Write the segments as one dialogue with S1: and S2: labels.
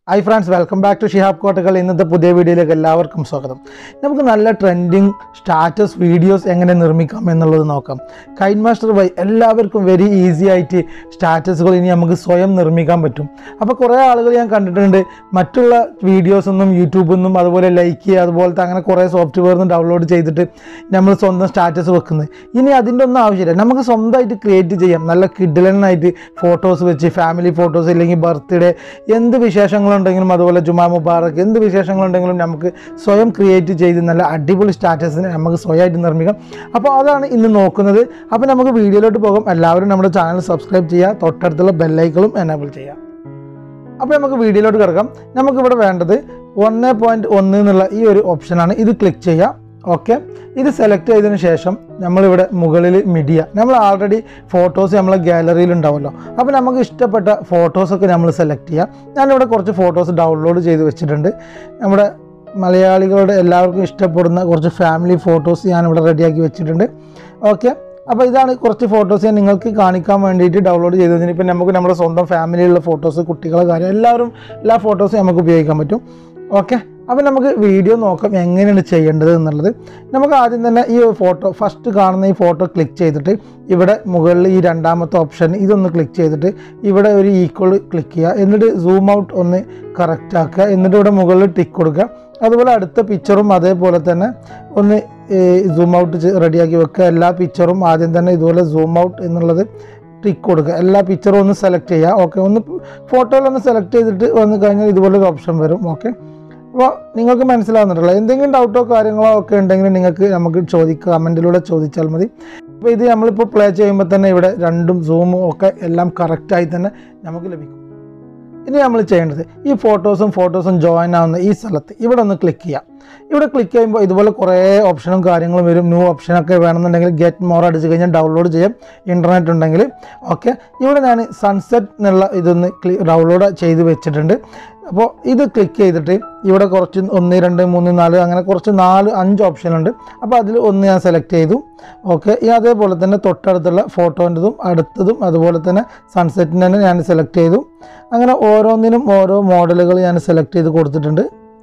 S1: hi friends welcome back to Shihab കോട്ടകൾ ഇന്നത്തെ പുതിയ വീഡിയോയിലേക്ക് എല്ലാവർക്കും സ്വാഗതം നമുക്ക് നല്ല ട്രെൻഡിങ് സ്റ്റാറ്റസ് വീഡിയോസ് എങ്ങനെ നിർമ്മിക്കാം എന്നുള്ളത് നോക്കാം കൈൻ മാസ്റ്റർ വൈ എല്ലാവർക്കും വെരി ഈസി ആയിട്ട് സ്റ്റാറ്റസുകൾ ഇനി നമുക്ക് സ്വയം നിർമ്മിക്കാൻ പറ്റും അപ്പോൾ കുറേ ആളുകൾ ഞാൻ കണ്ടിട്ടുണ്ട് മറ്റുള്ള വീഡിയോസ് ഒന്നും യൂട്യൂബിൽ നിന്നും അതുപോലെ ലൈക്ക് ചെയ്യുക അതുപോലത്തെ അങ്ങനെ കുറേ സോഫ്റ്റ്വെയർ നിന്ന് ഡൗൺലോഡ് ചെയ്തിട്ട് നമ്മൾ സ്വന്തം സ്റ്റാറ്റസ് വെക്കുന്നത് ഇനി അതിൻ്റെ ഒന്നും ആവശ്യമില്ല നമുക്ക് സ്വന്തമായിട്ട് ക്രിയേറ്റ് ചെയ്യാം നല്ല കിഡിലനായിട്ട് ഫോട്ടോസ് വെച്ച് ഫാമിലി ഫോട്ടോസ് ഇല്ലെങ്കിൽ ബർത്ത്ഡേ എന്ത് വിശേഷങ്ങളുണ്ടെങ്കിലും അതുപോലെ ജുമാ മുബാറക്ക് എന്ത് വിശേഷങ്ങളുണ്ടെങ്കിലും നമുക്ക് സ്വയം ക്രിയേറ്റ് ചെയ്ത് നല്ല അടിപൊളി സ്റ്റാറ്റസിന് നമുക്ക് സ്വയമായിട്ട് നിർമ്മിക്കാം അപ്പോൾ അതാണ് ഇന്ന് നോക്കുന്നത് അപ്പോൾ നമുക്ക് വീഡിയോയിലോട്ട് പോകും എല്ലാവരും നമ്മുടെ ചാനൽ സബ്സ്ക്രൈബ് ചെയ്യുക തൊട്ടടുത്തുള്ള ബെല്ലൈക്കളും എനേബിൾ ചെയ്യുക അപ്പോൾ നമുക്ക് വീഡിയോയിലോട്ട് കിടക്കാം നമുക്കിവിടെ വേണ്ടത് ഒന്ന് പോയിൻറ്റ് ഒന്ന് എന്നുള്ള ഈ ഒരു ഓപ്ഷനാണ് ഇത് ക്ലിക്ക് ചെയ്യുക ഓക്കെ ഇത് സെലക്ട് ചെയ്തതിന് ശേഷം നമ്മളിവിടെ മുകളിൽ മീഡിയ നമ്മൾ ആൾറെഡി ഫോട്ടോസ് നമ്മളെ ഗാലറിയിൽ ഉണ്ടാവുമല്ലോ അപ്പോൾ നമുക്ക് ഇഷ്ടപ്പെട്ട ഫോട്ടോസൊക്കെ നമ്മൾ സെലക്ട് ചെയ്യാം ഞാനിവിടെ കുറച്ച് ഫോട്ടോസ് ഡൗൺലോഡ് ചെയ്ത് വെച്ചിട്ടുണ്ട് നമ്മുടെ മലയാളികളുടെ എല്ലാവർക്കും ഇഷ്ടപ്പെടുന്ന കുറച്ച് ഫാമിലി ഫോട്ടോസ് ഞാനിവിടെ റെഡിയാക്കി വെച്ചിട്ടുണ്ട് ഓക്കെ അപ്പോൾ ഇതാണ് കുറച്ച് ഫോട്ടോസ് ഞാൻ നിങ്ങൾക്ക് കാണിക്കാൻ വേണ്ടിയിട്ട് ഡൗൺലോഡ് ചെയ്തതിന് ഇപ്പം നമുക്ക് നമ്മുടെ സ്വന്തം ഫാമിലിയിലുള്ള ഫോട്ടോസ് കുട്ടികളെ കാര്യം എല്ലാവരും എല്ലാ ഫോട്ടോസും നമുക്ക് ഉപയോഗിക്കാൻ പറ്റും ഓക്കെ അപ്പോൾ നമുക്ക് വീഡിയോ നോക്കാം എങ്ങനെയാണ് ചെയ്യേണ്ടത് എന്നുള്ളത് നമുക്ക് ആദ്യം തന്നെ ഈ ഫോട്ടോ ഫസ്റ്റ് കാണുന്ന ഈ ഫോട്ടോ ക്ലിക്ക് ചെയ്തിട്ട് ഇവിടെ മുകളിൽ ഈ രണ്ടാമത്തെ ഓപ്ഷൻ ഇതൊന്ന് ക്ലിക്ക് ചെയ്തിട്ട് ഇവിടെ ഒരു ഈക്വൾ ക്ലിക്ക് ചെയ്യുക എന്നിട്ട് സൂം ഔട്ട് ഒന്ന് കറക്റ്റ് ആക്കുക എന്നിട്ട് ഇവിടെ മുകളിൽ ടിക്ക് കൊടുക്കുക അതുപോലെ അടുത്ത പിക്ചറും അതേപോലെ തന്നെ ഒന്ന് സൂം ഔട്ട് റെഡിയാക്കി വെക്കുക എല്ലാ പിക്ചറും ആദ്യം തന്നെ ഇതുപോലെ സൂം ഔട്ട് എന്നുള്ളത് ടിക്ക് കൊടുക്കുക എല്ലാ പിക്ചറും ഒന്ന് സെലക്ട് ചെയ്യുക ഓക്കെ ഒന്ന് ഫോട്ടോയിലൊന്ന് സെലക്ട് ചെയ്തിട്ട് വന്നു കഴിഞ്ഞാൽ ഇതുപോലെ ഒരു ഓപ്ഷൻ വരും ഓക്കെ അപ്പോൾ നിങ്ങൾക്ക് മനസ്സിലാവുന്നുണ്ടല്ലോ എന്തെങ്കിലും ഡൗട്ടോ കാര്യങ്ങളോ ഒക്കെ ഉണ്ടെങ്കിൽ നിങ്ങൾക്ക് നമുക്ക് ചോദിക്കുക കമൻറ്റിലൂടെ ചോദിച്ചാൽ മതി അപ്പോൾ ഇത് നമ്മളിപ്പോൾ പ്ലേ ചെയ്യുമ്പോൾ തന്നെ ഇവിടെ രണ്ടും സൂമും ഒക്കെ എല്ലാം കറക്റ്റായി തന്നെ നമുക്ക് ലഭിക്കും ഇനി നമ്മൾ ചെയ്യേണ്ടത് ഈ ഫോട്ടോസും ഫോട്ടോസും ജോയിൻ ആവുന്ന ഈ സ്ഥലത്ത് ഇവിടെ ഒന്ന് ക്ലിക്ക് ചെയ്യാം ഇവിടെ ക്ലിക്ക് ചെയ്യുമ്പോൾ ഇതുപോലെ കുറേ ഓപ്ഷനും കാര്യങ്ങളും വരും ന്യൂ ഓപ്ഷനൊക്കെ വേണമെന്നുണ്ടെങ്കിൽ ഗെറ്റ് മോർ അടിച്ച് കഴിഞ്ഞാൽ ഡൗൺലോഡ് ചെയ്യാം ഇൻ്റർനെറ്റ് ഉണ്ടെങ്കിൽ ഓക്കെ ഇവിടെ ഞാൻ സൺസെറ്റ് എന്നുള്ള ഇതൊന്ന് ഡൗൺലോഡ് ചെയ്ത് വെച്ചിട്ടുണ്ട് അപ്പോൾ ഇത് ക്ലിക്ക് ചെയ്തിട്ട് ഇവിടെ കുറച്ച് ഒന്ന് രണ്ട് മൂന്ന് നാല് അങ്ങനെ കുറച്ച് നാല് അഞ്ച് ഓപ്ഷൻ ഉണ്ട് അപ്പോൾ അതിൽ ഒന്ന് ഞാൻ സെലക്ട് ചെയ്തു ഓക്കെ ഈ അതേപോലെ തന്നെ തൊട്ടടുത്തുള്ള ഫോട്ടോൻ്റെതും അടുത്തതും അതുപോലെ തന്നെ സൺസെറ്റിന് തന്നെ ഞാൻ സെലക്ട് ചെയ്തു അങ്ങനെ ഓരോന്നിനും ഓരോ മോഡലുകൾ ഞാൻ സെലക്ട് ചെയ്ത് കൊടുത്തിട്ടുണ്ട്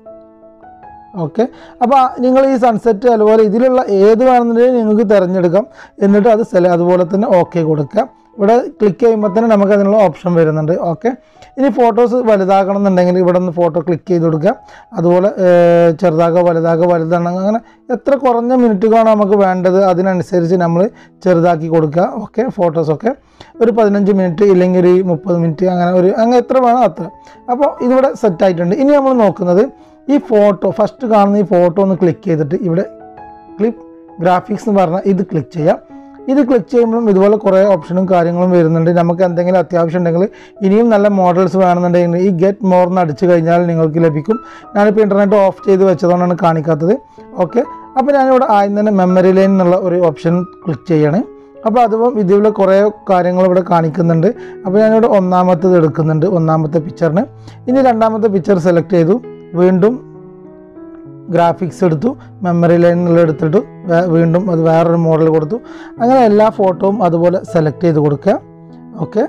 S1: ഓക്കെ അപ്പോൾ നിങ്ങൾ ഈ സൺസെറ്റ് അതുപോലെ ഇതിലുള്ള ഏത് വേണമെന്നുണ്ടെങ്കിൽ നിങ്ങൾക്ക് തിരഞ്ഞെടുക്കാം എന്നിട്ട് അത് സെല അതുപോലെ തന്നെ ഓക്കെ കൊടുക്കുക ഇവിടെ ക്ലിക്ക് ചെയ്യുമ്പോൾ തന്നെ നമുക്ക് അതിനുള്ള ഓപ്ഷൻ വരുന്നുണ്ട് ഓക്കെ ഇനി ഫോട്ടോസ് വലുതാക്കണം എന്നുണ്ടെങ്കിൽ ഇവിടെ നിന്ന് ഫോട്ടോ ക്ലിക്ക് ചെയ്ത് കൊടുക്കുക അതുപോലെ ചെറുതാക്കുക വലുതാക്കുക വലുതാണെങ്കിൽ അങ്ങനെ എത്ര കുറഞ്ഞ മിനിറ്റുകളാണ് നമുക്ക് വേണ്ടത് അതിനനുസരിച്ച് നമ്മൾ ചെറുതാക്കി കൊടുക്കുക ഓക്കെ ഫോട്ടോസൊക്കെ ഒരു പതിനഞ്ച് മിനിറ്റ് ഇല്ലെങ്കിൽ ഒരു മുപ്പത് മിനിറ്റ് അങ്ങനെ ഒരു അങ്ങനെ എത്ര വേണം അത്ര അപ്പോൾ ഇതിവിടെ സെറ്റ് ആയിട്ടുണ്ട് ഇനി നമ്മൾ നോക്കുന്നത് ഈ ഫോട്ടോ ഫസ്റ്റ് കാണുന്ന ഈ ഫോട്ടോ ഒന്ന് ക്ലിക്ക് ചെയ്തിട്ട് ഇവിടെ ക്ലിപ്പ് ഗ്രാഫിക്സ് എന്ന് പറഞ്ഞാൽ ഇത് ക്ലിക്ക് ചെയ്യാം ഇത് ക്ലിക്ക് ചെയ്യുമ്പോഴും ഇതുപോലെ കുറേ ഓപ്ഷനും കാര്യങ്ങളും വരുന്നുണ്ട് നമുക്ക് എന്തെങ്കിലും അത്യാവശ്യം ഉണ്ടെങ്കിൽ ഇനിയും നല്ല മോഡൽസ് വേണമെന്നുണ്ടെങ്കിൽ ഈ ഗെറ്റ് മോർ എന്ന് അടിച്ചു കഴിഞ്ഞാൽ നിങ്ങൾക്ക് ലഭിക്കും ഞാനിപ്പോൾ ഇൻ്റർനെറ്റ് ഓഫ് ചെയ്ത് വെച്ചതുകൊണ്ടാണ് കാണിക്കാത്തത് ഓക്കെ അപ്പോൾ ഞാനിവിടെ ആദ്യം തന്നെ മെമ്മറി ലൈൻ എന്നുള്ള ഒരു ഓപ്ഷൻ ക്ലിക്ക് ചെയ്യണേ അപ്പോൾ അതും ഇതിലുള്ള കുറേ കാര്യങ്ങൾ ഇവിടെ കാണിക്കുന്നുണ്ട് അപ്പോൾ ഞാനിവിടെ ഒന്നാമത്തത് എടുക്കുന്നുണ്ട് ഒന്നാമത്തെ പിക്ചറിന് ഇനി രണ്ടാമത്തെ പിക്ചർ സെലക്ട് ചെയ്തു വീണ്ടും ഗ്രാഫിക്സ് എടുത്തു മെമ്മറി ലൈൻ എന്നുള്ള എടുത്തിട്ട് വീണ്ടും അത് വേറൊരു മോഡൽ കൊടുത്തു അങ്ങനെ എല്ലാ ഫോട്ടോവും അതുപോലെ സെലക്ട് ചെയ്ത് കൊടുക്കുക ഓക്കെ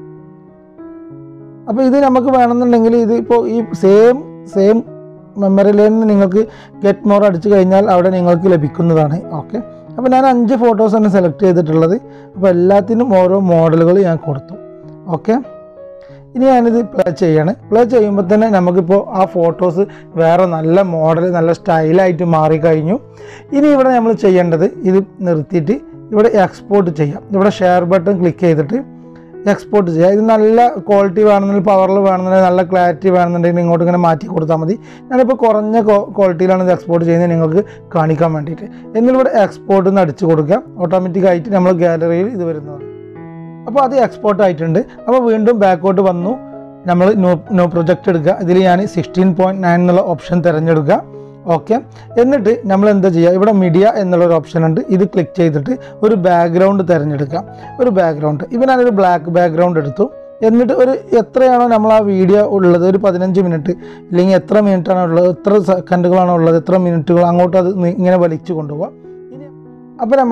S1: അപ്പോൾ ഇത് നമുക്ക് വേണമെന്നുണ്ടെങ്കിൽ ഇത് ഇപ്പോൾ ഈ സെയിം സെയിം മെമ്മറി ലൈനിൽ നിങ്ങൾക്ക് ഗെറ്റ് മോർ അടിച്ചു കഴിഞ്ഞാൽ അവിടെ നിങ്ങൾക്ക് ലഭിക്കുന്നതാണ് ഓക്കെ അപ്പോൾ ഞാൻ അഞ്ച് ഫോട്ടോസാണ് സെലക്ട് ചെയ്തിട്ടുള്ളത് അപ്പോൾ എല്ലാത്തിനും ഓരോ മോഡലുകൾ ഞാൻ കൊടുത്തു ഓക്കെ ഇനി ഞാനിത് പ്ലേ ചെയ്യാണ് പ്ലേ ചെയ്യുമ്പോൾ തന്നെ നമുക്കിപ്പോൾ ആ ഫോട്ടോസ് വേറെ നല്ല മോഡൽ നല്ല സ്റ്റൈലായിട്ട് മാറിക്കഴിഞ്ഞു ഇനി ഇവിടെ നമ്മൾ ചെയ്യേണ്ടത് ഇത് നിർത്തിയിട്ട് ഇവിടെ എക്സ്പോർട്ട് ചെയ്യാം ഇവിടെ ഷെയർ ബട്ടൺ ക്ലിക്ക് ചെയ്തിട്ട് എക്സ്പോർട്ട് ചെയ്യുക ഇത് നല്ല ക്വാളിറ്റി വേണമെന്നുണ്ടെങ്കിൽ പവറിൽ വേണമെന്നുണ്ടെങ്കിൽ നല്ല ക്ലാരിറ്റി വേണമെന്നുണ്ടെങ്കിൽ ഇങ്ങോട്ട് ഇങ്ങനെ മാറ്റി കൊടുത്താൽ മതി ഞാനിപ്പോൾ കുറഞ്ഞ ക്വാളിറ്റിയിലാണ് ഇത് എക്സ്പോർട്ട് ചെയ്യുന്നത് നിങ്ങൾക്ക് കാണിക്കാൻ വേണ്ടിയിട്ട് എന്നിട്ട് ഇവിടെ എക്സ്പോർട്ട് എന്ന് അടിച്ചു കൊടുക്കുക ഓട്ടോമാറ്റിക്കായിട്ട് നമ്മൾ ഗാലറിയിൽ ഇത് വരുന്നതാണ് അപ്പോൾ അത് എക്സ്പോർട്ട് ആയിട്ടുണ്ട് അപ്പോൾ വീണ്ടും ബാക്കോട്ട് വന്നു നമ്മൾ നോ നോ പ്രൊജക്റ്റ് എടുക്കുക ഇതിൽ ഞാൻ സിക്സ്റ്റീൻ പോയിൻറ്റ് നയൻ എന്നുള്ള ഓപ്ഷൻ തിരഞ്ഞെടുക്കുക ഓക്കെ എന്നിട്ട് നമ്മൾ എന്താ ചെയ്യുക ഇവിടെ മീഡിയ എന്നുള്ളൊരു ഓപ്ഷൻ ഉണ്ട് ഇത് ക്ലിക്ക് ചെയ്തിട്ട് ഒരു ബാക്ക്ഗ്രൗണ്ട് തിരഞ്ഞെടുക്കുക ഒരു ബാക്ക്ഗ്രൗണ്ട് ഇപ്പം ഞാനൊരു ബ്ലാക്ക് ബാക്ക്ഗ്രൗണ്ട് എടുത്തു എന്നിട്ട് ഒരു എത്രയാണോ നമ്മൾ ആ വീഡിയോ ഉള്ളത് ഒരു പതിനഞ്ച് മിനിറ്റ് ഇല്ലെങ്കിൽ എത്ര മിനിറ്റാണോ ഉള്ളത് എത്ര സെക്കൻഡുകളാണോ ഉള്ളത് എത്ര മിനിറ്റുകൾ അങ്ങോട്ട് അത് ഇങ്ങനെ വലിച്ചു കൊണ്ടുപോകാം അപ്പോൾ നമ്മൾ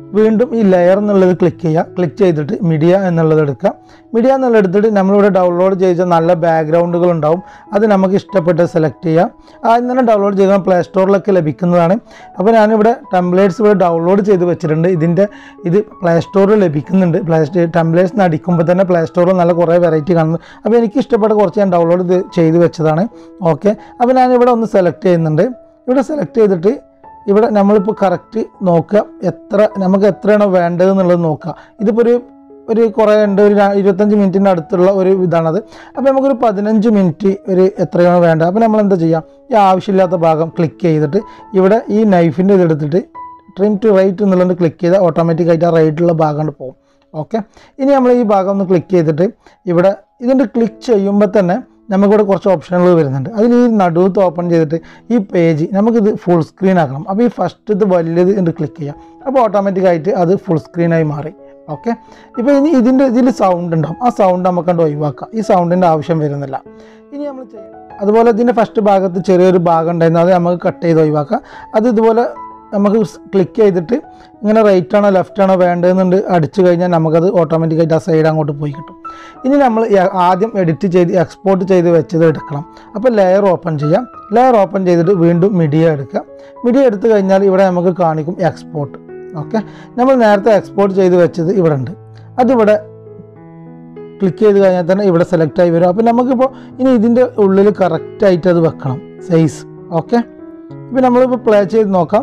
S1: വീണ്ടും ഈ ലെയർ എന്നുള്ളത് ക്ലിക്ക് ചെയ്യുക ക്ലിക്ക് ചെയ്തിട്ട് മീഡിയ എന്നുള്ളത് എടുക്കുക മീഡിയ എന്നുള്ളത് എടുത്തിട്ട് നമ്മളിവിടെ ഡൗൺലോഡ് ചെയ്ത നല്ല ബാക്ക്ഗ്രൗണ്ടുകൾ ഉണ്ടാവും അത് നമുക്ക് ഇഷ്ടപ്പെട്ട് സെലക്ട് ചെയ്യാം ആദ്യം തന്നെ ഡൗൺലോഡ് ചെയ്താൽ പ്ലേ സ്റ്റോറിലൊക്കെ ലഭിക്കുന്നതാണ് അപ്പോൾ ഞാനിവിടെ ടെംപ്ലേറ്റ്സ് ഇവിടെ ഡൗൺലോഡ് ചെയ്ത് വെച്ചിട്ടുണ്ട് ഇതിൻ്റെ ഇത് പ്ലേ സ്റ്റോറിൽ ലഭിക്കുന്നുണ്ട് പ്ലേ സ്റ്റോ ടെംപ്ലേറ്റ്സ് അടിക്കുമ്പോൾ തന്നെ പ്ലേ സ്റ്റോറിൽ നല്ല കുറേ വെറൈറ്റി കാണുന്നു അപ്പോൾ എനിക്ക് ഇഷ്ടപ്പെട്ട കുറച്ച് ഞാൻ ഡൗൺലോഡ് ചെയ്ത് വെച്ചതാണ് ഓക്കെ അപ്പോൾ ഞാനിവിടെ ഒന്ന് സെലക്ട് ചെയ്യുന്നുണ്ട് ഇവിടെ സെലക്ട് ചെയ്തിട്ട് ഇവിടെ നമ്മളിപ്പോൾ കറക്റ്റ് നോക്കുക എത്ര നമുക്ക് എത്രയാണോ വേണ്ടത് എന്നുള്ളത് നോക്കുക ഇതിപ്പോൾ ഒരു ഒരു കുറേ ഉണ്ട് ഒരു ര- ഇരുപത്തഞ്ച് മിനിറ്റിൻ്റെ അടുത്തുള്ള ഒരു ഇതാണത് അപ്പോൾ നമുക്കൊരു പതിനഞ്ച് മിനിറ്റ് ഒരു എത്രയാണോ വേണ്ടത് അപ്പോൾ നമ്മൾ എന്താ ചെയ്യുക ഈ ആവശ്യമില്ലാത്ത ഭാഗം ക്ലിക്ക് ചെയ്തിട്ട് ഇവിടെ ഈ നൈഫിൻ്റെ ഇതെടുത്തിട്ട് ട്രിം ടു റൈറ്റ് എന്നുള്ളത് ക്ലിക്ക് ചെയ്താൽ ഓട്ടോമാറ്റിക്കായിട്ട് ആ റൈറ്റുള്ള ഭാഗം പോകും ഓക്കെ ഇനി നമ്മൾ ഈ ഭാഗം ഒന്ന് ക്ലിക്ക് ചെയ്തിട്ട് ഇവിടെ ഇതിൻ്റെ ക്ലിക്ക് ചെയ്യുമ്പോൾ തന്നെ നമുക്കിവിടെ കുറച്ച് ഓപ്ഷനുകൾ വരുന്നുണ്ട് അതിൽ ഈ നടുവത്ത് ഓപ്പൺ ചെയ്തിട്ട് ഈ പേജ് നമുക്കിത് ഫുൾ സ്ക്രീൻ ആക്കണം അപ്പോൾ ഈ ഫസ്റ്റ് ഇത് വലിയത് ഇത് ക്ലിക്ക് ചെയ്യാം അപ്പോൾ ഓട്ടോമാറ്റിക്കായിട്ട് അത് ഫുൾ സ്ക്രീനായി മാറി ഓക്കെ ഇപ്പോൾ ഇനി ഇതിൻ്റെ ഇതിൽ സൗണ്ട് ഉണ്ടാവും ആ സൗണ്ട് നമുക്ക് കണ്ട് ഒഴിവാക്കാം ഈ സൗണ്ടിൻ്റെ ആവശ്യം വരുന്നില്ല ഇനി നമ്മൾ ചെയ്യണം അതുപോലെ ഇതിൻ്റെ ഫസ്റ്റ് ഭാഗത്ത് ചെറിയൊരു ഭാഗം ഉണ്ടായിരുന്നു അത് നമുക്ക് കട്ട് ചെയ്ത് ഒഴിവാക്കാം അത് ഇതുപോലെ നമുക്ക് ക്ലിക്ക് ചെയ്തിട്ട് ഇങ്ങനെ റൈറ്റ് ആണോ ലെഫ്റ്റ് ആണോ വേണ്ടതെന്നുണ്ട് അടിച്ചു കഴിഞ്ഞാൽ നമുക്കത് ഓട്ടോമാറ്റിക്കായിട്ട് ആ സൈഡ് അങ്ങോട്ട് പോയി കിട്ടും ഇനി നമ്മൾ ഈ ആദ്യം എഡിറ്റ് ചെയ്ത് എക്സ്പോർട്ട് ചെയ്ത് വെച്ചത് എടുക്കണം അപ്പോൾ ലെയർ ഓപ്പൺ ചെയ്യാം ലെയർ ഓപ്പൺ ചെയ്തിട്ട് വീണ്ടും മീഡിയ എടുക്കുക മീഡിയ എടുത്തു കഴിഞ്ഞാൽ ഇവിടെ നമുക്ക് കാണിക്കും എക്സ്പോർട്ട് ഓക്കെ നമ്മൾ നേരത്തെ എക്സ്പോർട്ട് ചെയ്ത് വെച്ചത് ഇവിടെ ഉണ്ട് അതിവിടെ ക്ലിക്ക് ചെയ്ത് കഴിഞ്ഞാൽ തന്നെ ഇവിടെ സെലക്ട് ആയി വരും അപ്പോൾ നമുക്കിപ്പോൾ ഇനി ഇതിൻ്റെ ഉള്ളിൽ കറക്റ്റായിട്ട് അത് വെക്കണം സൈസ് ഓക്കെ ഇപ്പോൾ നമ്മളിപ്പോൾ പ്ലേ ചെയ്ത് നോക്കാം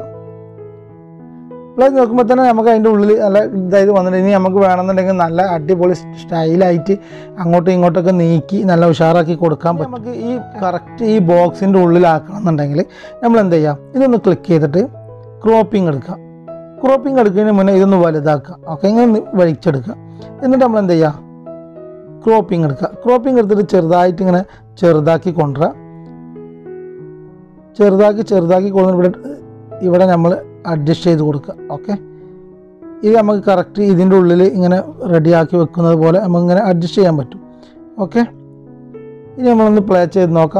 S1: പ്ലേ നോക്കുമ്പോൾ തന്നെ നമുക്ക് അതിൻ്റെ ഉള്ളിൽ നല്ല ഇതായത് വന്നിട്ട് ഇനി നമുക്ക് വേണമെന്നുണ്ടെങ്കിൽ നല്ല അടിപൊളി സ്റ്റൈലായിട്ട് അങ്ങോട്ടും ഇങ്ങോട്ടൊക്കെ നീക്കി നല്ല ഉഷാറാക്കി കൊടുക്കാൻ പറ്റും നമുക്ക് ഈ കറക്റ്റ് ഈ ബോക്സിൻ്റെ ഉള്ളിലാക്കണം എന്നുണ്ടെങ്കിൽ നമ്മൾ എന്ത് ചെയ്യാം ഇതൊന്ന് ക്ലിക്ക് ചെയ്തിട്ട് ക്രോപ്പിംഗ് എടുക്കുക ക്രോപ്പിംഗ് എടുക്കുന്നതിന് മുന്നേ ഇതൊന്ന് വലുതാക്കുക ഓക്കെ ഇങ്ങനെ ഒന്ന് വലിച്ചെടുക്കുക എന്നിട്ട് നമ്മൾ എന്ത് ചെയ്യുക ക്രോപ്പിംഗ് എടുക്കുക ക്രോപ്പിംഗ് എടുത്തിട്ട് ചെറുതായിട്ട് ഇങ്ങനെ ചെറുതാക്കി കൊണ്ടുവരിക ചെറുതാക്കി ചെറുതാക്കി കൊണ്ടുവന്ന് ഇവിടെ ഇവിടെ നമ്മൾ അഡ്ജസ്റ്റ് ചെയ്ത് കൊടുക്കുക ഓക്കെ ഇത് നമുക്ക് കറക്റ്റ് ഇതിൻ്റെ ഉള്ളിൽ ഇങ്ങനെ റെഡിയാക്കി വെക്കുന്നത് പോലെ നമുക്ക് ഇങ്ങനെ അഡ്ജസ്റ്റ് ചെയ്യാൻ പറ്റും ഓക്കെ ഇനി നമ്മളൊന്ന് പ്ലേ ചെയ്ത് നോക്കാം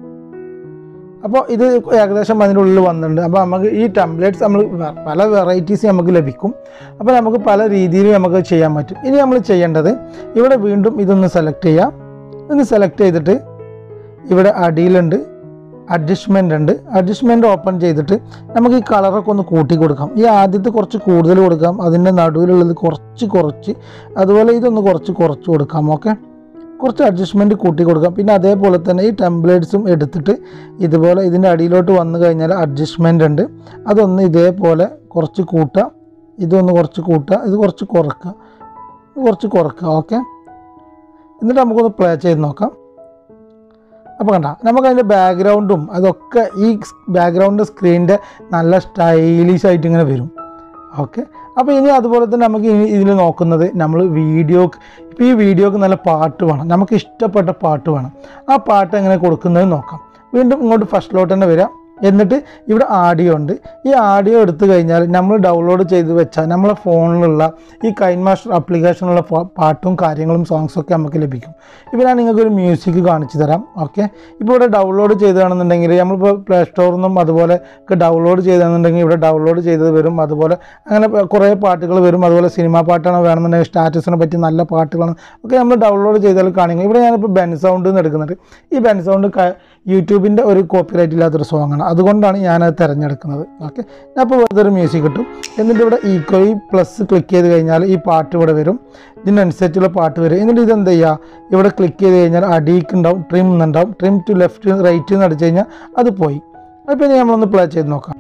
S1: അപ്പോൾ ഇത് ഏകദേശം അതിൻ്റെ ഉള്ളിൽ വന്നിട്ടുണ്ട് അപ്പോൾ നമുക്ക് ഈ ടെംപ്ലേറ്റ്സ് നമ്മൾ വ- പല വെറൈറ്റീസ് നമുക്ക് ലഭിക്കും അപ്പോൾ നമുക്ക് പല രീതിയിൽ നമുക്ക് ചെയ്യാൻ പറ്റും ഇനി നമ്മൾ ചെയ്യേണ്ടത് ഇവിടെ വീണ്ടും ഇതൊന്ന് സെലക്ട് ചെയ്യാം ഇതൊന്ന് സെലക്ട് ചെയ്തിട്ട് ഇവിടെ അടിയിലുണ്ട് അഡ്ജസ്റ്റ്മെൻ്റ് ഉണ്ട് അഡ്ജസ്റ്റ്മെൻ്റ് ഓപ്പൺ ചെയ്തിട്ട് നമുക്ക് ഈ കളറൊക്കെ ഒന്ന് കൂട്ടി കൊടുക്കാം ഈ ആദ്യത്തെ കുറച്ച് കൂടുതൽ കൊടുക്കാം അതിൻ്റെ നടുവിലുള്ളത് കുറച്ച് കുറച്ച് അതുപോലെ ഇതൊന്ന് കുറച്ച് കുറച്ച് കൊടുക്കാം ഓക്കെ കുറച്ച് അഡ്ജസ്റ്റ്മെൻറ്റ് കൂട്ടി കൊടുക്കാം പിന്നെ അതേപോലെ തന്നെ ഈ ടെംപ്ലേറ്റ്സും എടുത്തിട്ട് ഇതുപോലെ ഇതിൻ്റെ അടിയിലോട്ട് വന്നു കഴിഞ്ഞാൽ അഡ്ജസ്റ്റ്മെൻ്റ് ഉണ്ട് അതൊന്ന് ഇതേപോലെ കുറച്ച് കൂട്ടുക ഇതൊന്ന് കുറച്ച് കൂട്ടുക ഇത് കുറച്ച് കുറക്കുക ഇത് കുറച്ച് കുറക്കുക ഓക്കെ എന്നിട്ട് നമുക്കൊന്ന് പ്ലേ ചെയ്ത് നോക്കാം അപ്പോൾ കണ്ട നമുക്ക് അതിൻ്റെ ബാക്ക്ഗ്രൗണ്ടും അതൊക്കെ ഈ ബാക്ക്ഗ്രൗണ്ട് സ്ക്രീനിൻ്റെ നല്ല സ്റ്റൈലിഷ് ആയിട്ട് ഇങ്ങനെ വരും ഓക്കെ അപ്പോൾ ഇനി അതുപോലെ തന്നെ നമുക്ക് ഇനി ഇതിൽ നോക്കുന്നത് നമ്മൾ വീഡിയോ ഇപ്പോൾ ഈ വീഡിയോക്ക് നല്ല പാട്ട് വേണം നമുക്ക് ഇഷ്ടപ്പെട്ട പാട്ട് വേണം ആ പാട്ട് എങ്ങനെ കൊടുക്കുന്നത് നോക്കാം വീണ്ടും ഇങ്ങോട്ട് ഫസ്റ്റിലോട്ട് തന്നെ വരാം എന്നിട്ട് ഇവിടെ ആഡിയോ ഉണ്ട് ഈ ആഡിയോ എടുത്തു കഴിഞ്ഞാൽ നമ്മൾ ഡൗൺലോഡ് ചെയ്ത് വെച്ചാൽ നമ്മളെ ഫോണിലുള്ള ഈ കൈൻ മാസ്റ്റർ ആപ്ലിക്കേഷനിലുള്ള ഫ- പാട്ടും കാര്യങ്ങളും സോങ്സും ഒക്കെ നമുക്ക് ലഭിക്കും ഇപ്പോൾ ഞാൻ നിങ്ങൾക്ക് ഒരു മ്യൂസിക് കാണിച്ചു തരാം ഓക്കെ ഇപ്പോൾ ഇവിടെ ഡൗൺലോഡ് ചെയ്തതാണെന്നുണ്ടെങ്കിൽ നമ്മളിപ്പോൾ പ്ലേ സ്റ്റോറിൽ നിന്നും അതുപോലെ ഒക്കെ ഡൗൺലോഡ് ചെയ്തതെന്നുണ്ടെങ്കിൽ ഇവിടെ ഡൗൺലോഡ് ചെയ്തത് വരും അതുപോലെ അങ്ങനെ പ- കുറേ പാട്ടുകൾ വരും അതുപോലെ സിനിമാ പാട്ടാണ് വേണമെന്നുണ്ടെങ്കിൽ സ്റ്റാറ്റസിനെ പറ്റി നല്ല പാട്ടുകളാണ് ഒക്കെ നമ്മൾ ഡൗൺലോഡ് ചെയ്താൽ കാണിക്കും ഇവിടെ ഞാനിപ്പോൾ ബെൻ സൗണ്ട് എന്ന് എടുക്കുന്നുണ്ട് ഈ ബെൻ സൗണ്ട് യൂട്യൂബിൻ്റെ ഒരു കോപ്പിറൈറ്റ് ഇല്ലാത്തൊരു സോങ്ങാണ് അതുകൊണ്ടാണ് ഞാനത് തിരഞ്ഞെടുക്കുന്നത് ഓക്കെ ഞാൻ അപ്പോൾ വെറുതെ ഒരു മ്യൂസിക് കിട്ടും എന്നിട്ട് ഇവിടെ ഈക്വൽ ഈ പ്ലസ് ക്ലിക്ക് ചെയ്ത് കഴിഞ്ഞാൽ ഈ പാട്ട് ഇവിടെ വരും ഇതിനനുസരിച്ചുള്ള പാട്ട് വരും എന്നിട്ട് ഇതെന്ത് ചെയ്യുക ഇവിടെ ക്ലിക്ക് ചെയ്ത് കഴിഞ്ഞാൽ അടിയിക്ക് ഉണ്ടാവും ട്രിം എന്നുണ്ടാവും ട്രിം ടു ലെഫ്റ്റ് റൈറ്റ് എന്ന് അടിച്ചു കഴിഞ്ഞാൽ അത് പോയി അപ്പോൾ ഇനി നമ്മളൊന്ന് പ്ലേ ചെയ്ത് നോക്കാം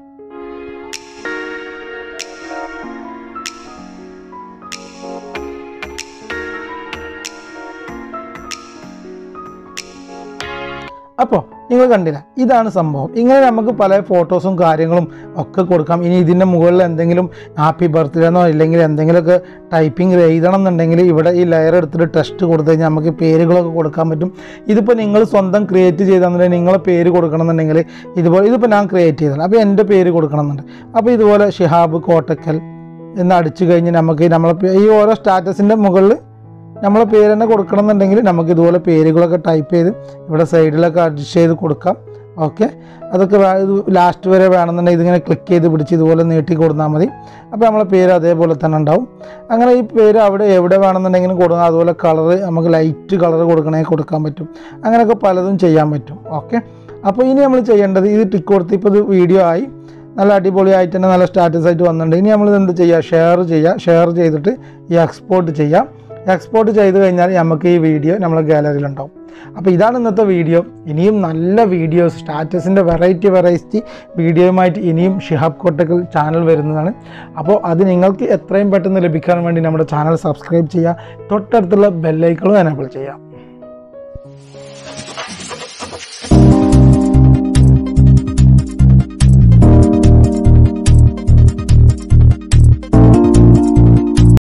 S1: അപ്പോൾ നിങ്ങൾ കണ്ടില്ല ഇതാണ് സംഭവം ഇങ്ങനെ നമുക്ക് പല ഫോട്ടോസും കാര്യങ്ങളും ഒക്കെ കൊടുക്കാം ഇനി ഇതിൻ്റെ മുകളിൽ എന്തെങ്കിലും ഹാപ്പി ബർത്ത്ഡേ എന്നോ ഇല്ലെങ്കിൽ എന്തെങ്കിലുമൊക്കെ ടൈപ്പിംഗ് എഴുതണം എന്നുണ്ടെങ്കിൽ ഇവിടെ ഈ ലെയർ എടുത്തിട്ട് ടെസ്റ്റ് കൊടുത്തു കഴിഞ്ഞാൽ നമുക്ക് പേരുകളൊക്കെ കൊടുക്കാൻ പറ്റും ഇതിപ്പോൾ നിങ്ങൾ സ്വന്തം ക്രിയേറ്റ് ചെയ്തെന്നുണ്ടെങ്കിൽ നിങ്ങളെ പേര് കൊടുക്കണം എന്നുണ്ടെങ്കിൽ ഇതുപോലെ ഇതിപ്പോൾ ഞാൻ ക്രിയേറ്റ് ചെയ്തതാണ് അപ്പോൾ എൻ്റെ പേര് കൊടുക്കണം എന്നുണ്ട് അപ്പോൾ ഇതുപോലെ ഷിഹാബ് കോട്ടക്കൽ എന്ന് അടിച്ചു കഴിഞ്ഞ് നമുക്ക് നമ്മളെ പേ- ഈ ഓരോ സ്റ്റാറ്റസിൻ്റെ മുകളിൽ നമ്മളെ പേര് തന്നെ കൊടുക്കണം എന്നുണ്ടെങ്കിൽ നമുക്ക് ഇതുപോലെ പേരുകളൊക്കെ ടൈപ്പ് ചെയ്ത് ഇവിടെ സൈഡിലൊക്കെ അഡ്ജസ്റ്റ് ചെയ്ത് കൊടുക്കാം ഓക്കെ അതൊക്കെ ലാസ്റ്റ് വരെ വേണമെന്നുണ്ടെങ്കിൽ ഇതിങ്ങനെ ക്ലിക്ക് ചെയ്ത് പിടിച്ച് ഇതുപോലെ നീട്ടി കൊടുത്താൽ മതി അപ്പോൾ നമ്മളെ പേര് അതേപോലെ തന്നെ ഉണ്ടാവും അങ്ങനെ ഈ പേര് അവിടെ എവിടെ വേണമെന്നുണ്ടെങ്കിലും കൊടുക്കാം അതുപോലെ കളറ് നമുക്ക് ലൈറ്റ് കളർ കൊടുക്കണമെങ്കിൽ കൊടുക്കാൻ പറ്റും അങ്ങനെയൊക്കെ പലതും ചെയ്യാൻ പറ്റും ഓക്കെ അപ്പോൾ ഇനി നമ്മൾ ചെയ്യേണ്ടത് ഇത് ടിക്ക് കൊടുത്ത് ഇപ്പോൾ ഇത് വീഡിയോ ആയി നല്ല അടിപൊളിയായിട്ട് തന്നെ നല്ല സ്റ്റാറ്റസ് ആയിട്ട് വന്നിട്ടുണ്ട് ഇനി നമ്മൾ എന്ത് ചെയ്യുക ഷെയർ ചെയ്യുക ഷെയർ ചെയ്തിട്ട് ഈ എക്സ്പോർട്ട് ചെയ്യാം എക്സ്പോർട്ട് ചെയ്ത് കഴിഞ്ഞാൽ നമുക്ക് ഈ വീഡിയോ നമ്മളെ ഗാലറിയിലുണ്ടാവും അപ്പോൾ ഇതാണ് ഇന്നത്തെ വീഡിയോ ഇനിയും നല്ല വീഡിയോസ് സ്റ്റാറ്റസിൻ്റെ വെറൈറ്റി വെറൈറ്റി വീഡിയോയുമായിട്ട് ഇനിയും ഷിഹാബ് കോട്ടക്കൽ ചാനൽ വരുന്നതാണ് അപ്പോൾ അത് നിങ്ങൾക്ക് എത്രയും പെട്ടെന്ന് ലഭിക്കാൻ വേണ്ടി നമ്മുടെ ചാനൽ സബ്സ്ക്രൈബ് ചെയ്യുക തൊട്ടടുത്തുള്ള ബെല്ലൈക്കളും എനേബിൾ ചെയ്യുക